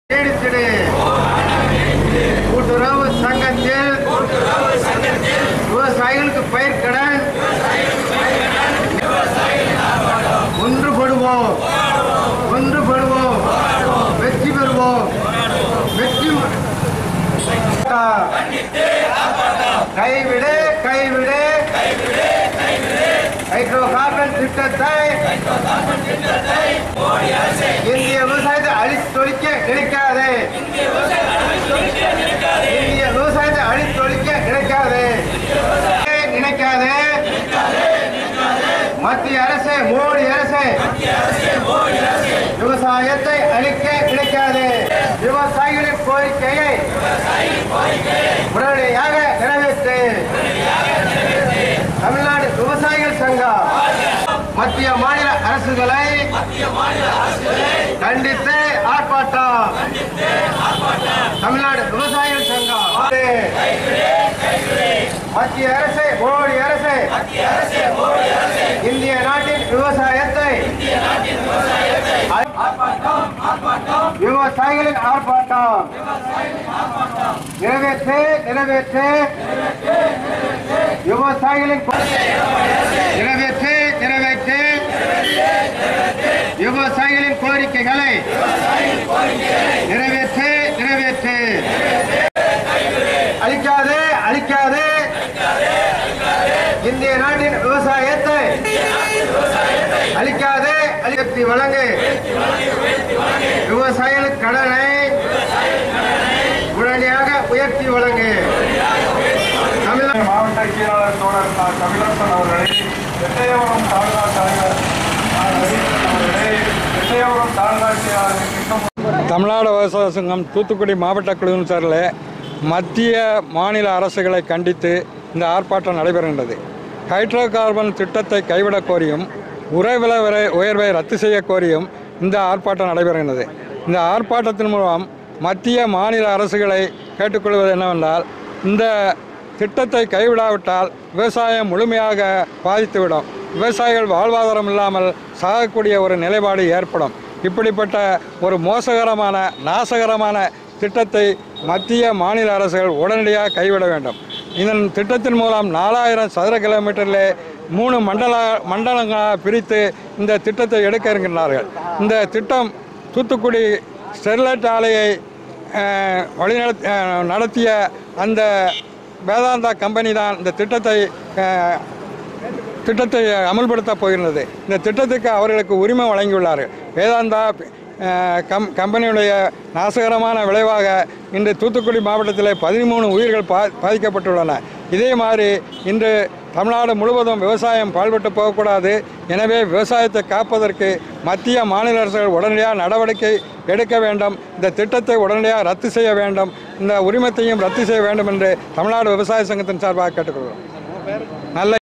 நீடித்திடு கூட்டுறவு சங்கத்தில் விவசாயிகளுக்கு பயிர் கடன் ஒன்றுபடுவோம் ஒன்றுபடுவோம் வெற்றி பெறுவோம் வெற்றி கைவிடு கைவிடு ஹைட்ரோ கார்பன் திட்டத்தை இந்திய விவசாயத்தை அழித்தொழிக்க நினைக்காதே இந்திய விவசாயத்தை அழித்தொழிக்க நினைக்காதே நினைக்காதே மத்திய அரசு மோடி அரசு விவசாயத்தை அழிக்க நினைக்காதே விவசாயிகளின் கோரிக்கையை உடனடியாக நிறைவேற்று தமிழ்நாடு விவசாயிகள் சங்கம் மத்திய மாநில அரசுகளை கண்டித்து ஆர்ப்பாட்டம் தமிழ்நாடு விவசாயிகள் சங்கம் மத்திய அரசு மோடி அரசு இந்திய நாட்டின் விவசாயத்தை விவசாயிகளின் ஆர்ப்பாட்டம் நிறைவேற்று நிறைவேற்று விவசாயிகளின் கோ- நிறைவேற்று நிறைவேற்று விவசாயிகளின் கோரிக்கைகளை நிறைவேற்று நிறைவேற்று அழிக்காதே அழிக்காதே இந்திய நாட்டின் விவசாயத்தை அழிக்காதே அழித்தி வழங்கு விவசாயிகளுக்கு கடனை உடனடியாக உயர்த்தி வழங்கு தமிழக மாவட்ட செயலாளர் தோழர் தா. தமிழரசன் அவர்களை எட்டயபுரம் தாலுகா தலைவர் ஆ. ரவீந்திரன் அவர்களை எட்டயபுரம் தாலுகா செயலாளர் கிருஷ்ணமூர்த்தி தமிழ்நாடு விவசாய சங்கம் தூத்துக்குடி மாவட்ட குழுவின் சார்பில் மத்திய மாநில அரசுகளை கண்டித்து இந்த ஆர்ப்பாட்டம் நடைபெறுகின்றது ஹைட்ரோ கார்பன் திட்டத்தை கைவிடக் கோரியும் உறைவில விலை உயர்வை ரத்து செய்ய கோரியும் இந்த ஆர்ப்பாட்டம் நடைபெறுகின்றது இந்த ஆர்ப்பாட்டத்தின் மூலம் மத்திய மாநில அரசுகளை கேட்டுக்கொள்வது என்னவென்றால் இந்த திட்டத்தை கைவிடாவிட்டால் விவசாயம் முழுமையாக பாதித்துவிடும் விவசாயிகள் வாழ்வாதாரம் இல்லாமல் சாகக்கூடிய ஒரு நிலைப்பாடு ஏற்படும் இப்படிப்பட்ட ஒரு மோசகரமான நாசகரமான திட்டத்தை மத்திய மாநில அரசுகள் உடனடியாக கைவிட வேண்டும் இதன் திட்டத்தின் மூலம் நாலாயிரம் சதுர கிலோமீட்டரில் மூணு மண்டல மண்டலங்களாக பிரித்து இந்த திட்டத்தை எடுக்க இருக்கின்றார்கள் இந்த திட்டம் தூத்துக்குடி ஸ்டெர்லைட் ஆலையை அஹ், வழிநடத் அஹ், நடத்திய அந்த வேதாந்தா கம்பெனி தான் இந்த திட்டத்தை அஹ், திட்டத்தை அமல்படுத்தப் போகின்றது இந்த திட்டத்துக்கு அவர்களுக்கு உரிமை வழங்கியுள்ளார்கள் வேதாந்தா அஹ், கம் கம்பெனியுடைய நாசகரமான விளைவாக இன்று தூத்துக்குடி மாவட்டத்தில் பதிமூணு உயிர்கள் பா பாதிக்கப்பட்டுள்ளன இதே மாதிரி இன்று தமிழ்நாடு முழுவதும் விவசாயம் பாழ்பட்டு போகக்கூடாது எனவே விவசாயத்தை காப்பதற்கு மத்திய மாநில அரசுகள் உடனடியாக நடவடிக்கை எடுக்க வேண்டும் இந்த திட்டத்தை உடனடியாக ரத்து செய்ய வேண்டும் இந்த உரிமத்தையும் ரத்து செய்ய வேண்டும் என்று தமிழ்நாடு விவசாய சங்கத்தின் சார்பாக கேட்டுக்கொள்கிறோம் நல்ல